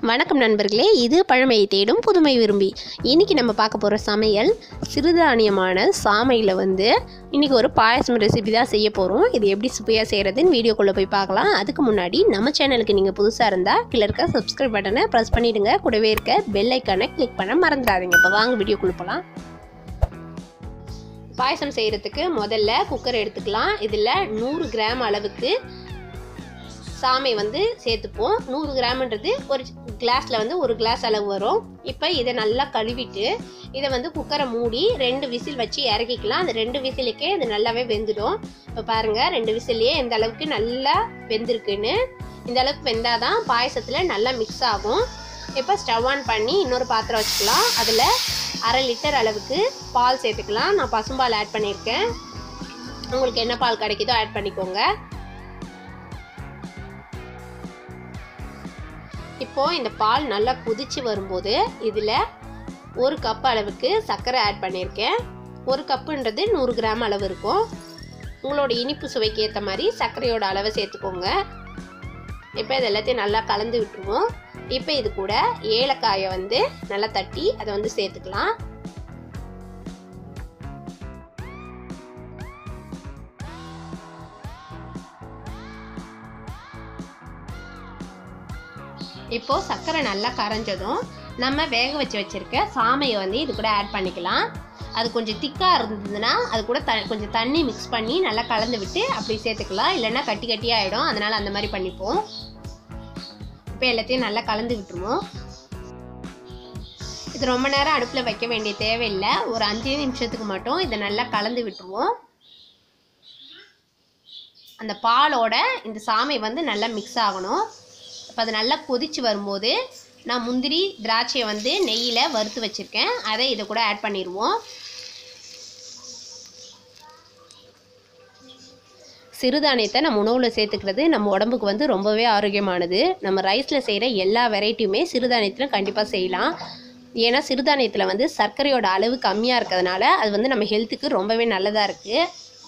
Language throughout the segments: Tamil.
வணக்கம் நண்பர்களே இது பழமையை தேடும் புதுமை விரும்பி இன்றைக்கி நம்ம பார்க்க போகிற சமையல் சிறுதானியமான சாமையில் வந்து இன்றைக்கி ஒரு பாயசம் ரெசிபி தான் செய்ய போகிறோம் இது எப்படி சுவையாக செய்கிறதுன்னு வீடியோக்குள்ளே போய் பார்க்கலாம் அதுக்கு முன்னாடி நம்ம சேனலுக்கு நீங்கள் புதுசாக இருந்தால் கீழே இருக்க சப்ஸ்கிரைப் பட்டனை ப்ரெஸ் பண்ணிவிடுங்க கூடவே இருக்க பெல் ஐக்கானை கிளிக் பண்ண மறந்துடாதீங்க இப்போ வாங்க வீடியோக்குள்ளே போகலாம் பாயசம் செய்கிறதுக்கு முதல்ல குக்கர் எடுத்துக்கலாம் இதில் நூறு கிராம் அளவுக்கு சாமை வந்து சேர்த்துப்போம் நூறு கிராம்ன்றது ஒரு கிளாஸில் வந்து ஒரு கிளாஸ் அளவு வரும் இப்போ இதை நல்லா கழுவிட்டு இதை வந்து குக்கரை மூடி ரெண்டு விசில் வச்சு இறக்கிக்கலாம் அந்த ரெண்டு விசிலுக்கே இது நல்லாவே வெந்துடும் இப்போ பாருங்கள் ரெண்டு விசிலையே எந்த அளவுக்கு நல்லா வெந்திருக்குன்னு இந்த அளவுக்கு வெந்தாதான் பாயசத்தில் நல்லா மிக்ஸ் ஆகும் இப்போ ஸ்டவ் ஆன் பண்ணி இன்னொரு பாத்திரம் வச்சுக்கலாம் அதில் அரை லிட்டர் அளவுக்கு பால் சேர்த்துக்கலாம் நான் பசும்பால் ஆட் பண்ணியிருக்கேன் உங்களுக்கு என்ன பால் கிடைக்குதோ ஆட் பண்ணிக்கோங்க இப்போ இந்த பால் நல்லா கொதிச்சு வரும்போது இதில் ஒரு கப் அளவுக்கு சர்க்கரை ஆட் பண்ணியிருக்கேன் ஒரு கப்புன்றது நூறு கிராம் அளவு இருக்கும் உங்களோட இனிப்பு சுவைக்கு ஏற்ற மாதிரி சர்க்கரையோட அளவை சேர்த்துக்கோங்க இப்போ இது எல்லாத்தையும் நல்லா கலந்து விட்டுருவோம் இப்போ இது கூட ஏலக்காயை வந்து நல்லா தட்டி அதை வந்து சேர்த்துக்கலாம் இப்போ சர்க்கரை நல்லா கரைஞ்சதும் நம்ம வேக வச்சு வச்சிருக்க சாமையை வந்து இது கூட ஆட் பண்ணிக்கலாம் அது கொஞ்சம் திக்காக இருந்ததுன்னா அது கூட த கொஞ்சம் தண்ணி மிக்ஸ் பண்ணி நல்லா கலந்து விட்டு அப்படி சேர்த்துக்கலாம் இல்லைன்னா கட்டி கட்டியாக ஆகிடும் அதனால் அந்த மாதிரி பண்ணிப்போம் இப்போ எல்லாத்தையும் நல்லா கலந்து விட்டுருவோம் இது ரொம்ப நேரம் அடுப்பில் வைக்க வேண்டிய தேவையில்லை ஒரு அஞ்சு நிமிஷத்துக்கு மட்டும் இதை நல்லா கலந்து விட்டுருவோம் அந்த பாலோட இந்த சாமை வந்து நல்லா மிக்ஸ் ஆகணும் இப்போ அது நல்லா கொதிச்சு வரும்போது நான் முந்திரி திராட்சையை வந்து நெய்யில் வறுத்து வச்சுருக்கேன் அதை இதை கூட ஆட் பண்ணிடுவோம் சிறுதானியத்தை நம்ம உணவில் சேர்த்துக்கிறது நம்ம உடம்புக்கு வந்து ரொம்பவே ஆரோக்கியமானது நம்ம ரைஸில் செய்கிற எல்லா வெரைட்டியுமே சிறுதானியத்திலும் கண்டிப்பாக செய்யலாம் ஏன்னா சிறுதானியத்தில் வந்து சர்க்கரையோட அளவு கம்மியாக இருக்கிறதுனால அது வந்து நம்ம ஹெல்த்துக்கு ரொம்பவே நல்லதாக இருக்குது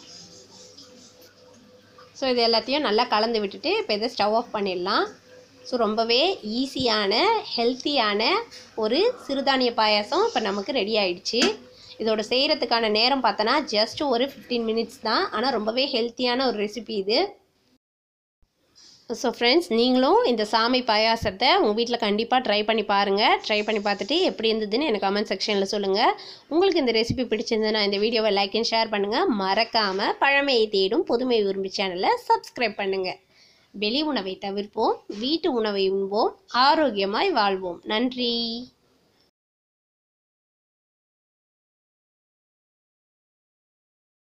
ஸோ இது எல்லாத்தையும் நல்லா கலந்து விட்டுட்டு இப்போ இதை ஸ்டவ் ஆஃப் பண்ணிடலாம் ஸோ ரொம்பவே ஈஸியான ஹெல்த்தியான ஒரு சிறுதானிய பாயாசம் இப்போ நமக்கு ரெடி ஆயிடுச்சு இதோட செய்கிறதுக்கான நேரம் பார்த்தோன்னா ஜஸ்ட் ஒரு ஃபிஃப்டீன் மினிட்ஸ் தான் ஆனால் ரொம்பவே ஹெல்த்தியான ஒரு ரெசிபி இது ஸோ ஃப்ரெண்ட்ஸ் நீங்களும் இந்த சாமை பாயாசத்தை உங்கள் வீட்டில் கண்டிப்பாக ட்ரை பண்ணி பாருங்கள் ட்ரை பண்ணி பார்த்துட்டு எப்படி இருந்ததுன்னு எனக்கு கமெண்ட் செக்ஷனில் சொல்லுங்கள் உங்களுக்கு இந்த ரெசிபி பிடிச்சிருந்ததுன்னா இந்த வீடியோவை லைக் அண்ட் ஷேர் பண்ணுங்கள் மறக்காமல் பழமையை தேடும் புதுமை விரும்பி சேனலை சப்ஸ்கிரைப் பண்ணுங்கள் வெளி உணவை தவிர்ப்போம் வீட்டு உணவை உண்போம் ஆரோக்கியமாய் வாழ்வோம் நன்றி